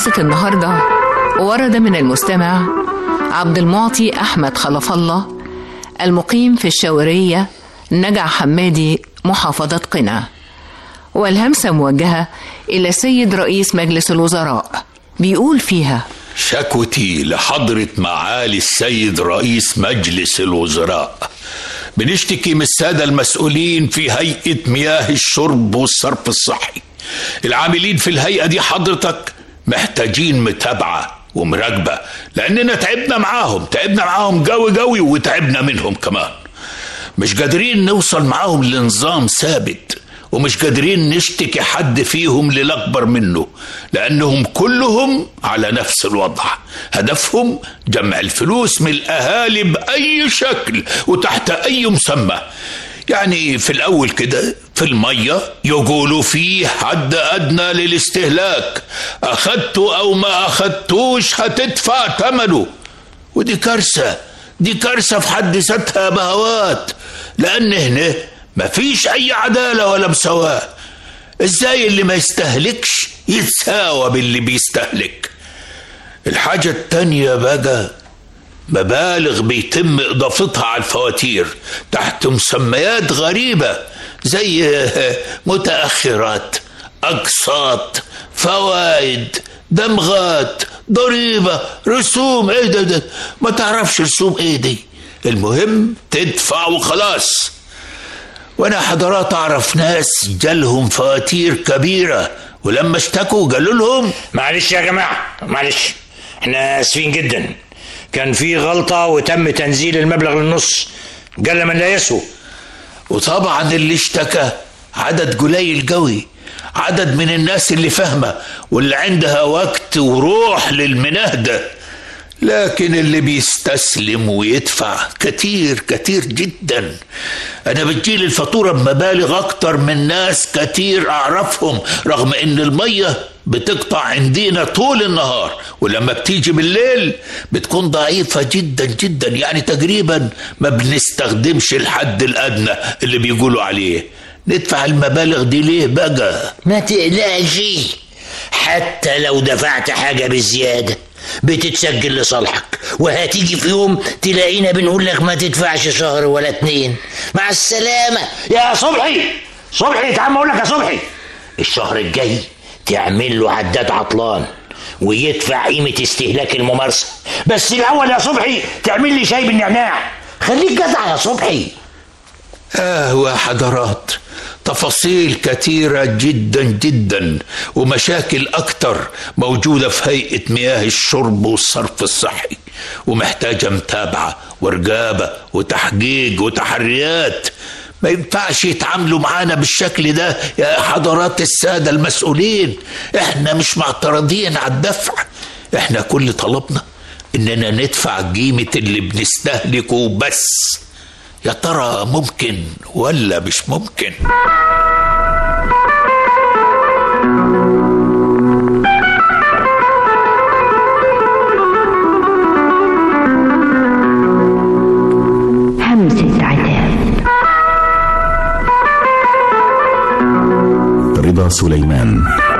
قصة النهاردة ورد من المستمع عبد المعطي أحمد خلف الله المقيم في الشاورية نجع حمادي محافظة قنا والهمسة موجهة إلى السيد رئيس مجلس الوزراء بيقول فيها شكوتي لحضرة معالي السيد رئيس مجلس الوزراء بنشتكي من السادة المسؤولين في هيئة مياه الشرب والصرف الصحي العاملين في الهيئة دي حضرتك محتاجين متابعة ومراقبة لأننا تعبنا معاهم تعبنا معاهم قوي قوي وتعبنا منهم كمان مش قادرين نوصل معاهم لنظام ثابت ومش قادرين نشتكي حد فيهم للأكبر منه لأنهم كلهم على نفس الوضع هدفهم جمع الفلوس من الأهالي بأي شكل وتحت أي مسمى يعني في الأول كده في المية يقولوا فيه حد أدنى للاستهلاك أخدته أو ما أخدتوش هتدفع ثمنه ودي كارثة دي كارثة في حد ذاتها بهوات لأن هنا مفيش أي عدالة ولا مساواة إزاي اللي ما يستهلكش يتساوى باللي بيستهلك الحاجة التانية بقى مبالغ بيتم إضافتها على الفواتير تحت مسميات غريبة زي متأخرات أقساط فوائد دمغات ضريبة رسوم ايه ده, ده ما تعرفش رسوم ايه دي المهم تدفع وخلاص وانا حضرات اعرف ناس جالهم فواتير كبيرة ولما اشتكوا قالوا لهم معلش يا جماعة معلش احنا اسفين جدا كان في غلطة وتم تنزيل المبلغ للنص قل من لا يسهو وطبعا اللي اشتكى عدد قليل قوي عدد من الناس اللي فاهمة واللي عندها وقت وروح للمناهدة لكن اللي بيستسلم ويدفع كتير كتير جدا أنا بتجيلي الفاتورة بمبالغ أكتر من ناس كتير أعرفهم رغم إن المية بتقطع عندنا طول النهار ولما بتيجي بالليل بتكون ضعيفة جدا جدا يعني تقريبا ما بنستخدمش الحد الأدنى اللي بيقولوا عليه ندفع المبالغ دي ليه بقى ما تقلقش حتى لو دفعت حاجة بزيادة بتتسجل لصالحك وهتيجي في يوم تلاقينا بنقول لك ما تدفعش شهر ولا اتنين مع السلامة يا صبحي صبحي تعال اقول لك يا صبحي الشهر الجاي تعمل له عداد عطلان ويدفع قيمة استهلاك الممارسة بس الأول يا صبحي تعمل لي شاي بالنعناع خليك جدع يا صبحي آه حضرات تفاصيل كثيرة جدا جدا ومشاكل أكتر موجودة في هيئة مياه الشرب والصرف الصحي ومحتاجة متابعة ورقابة وتحقيق وتحريات ما ينفعش يتعاملوا معانا بالشكل ده يا حضرات السادة المسؤولين احنا مش معترضين على الدفع احنا كل طلبنا اننا ندفع قيمة اللي بنستهلكه بس يا ترى ممكن ولا مش ممكن همسة عتاب رضا سليمان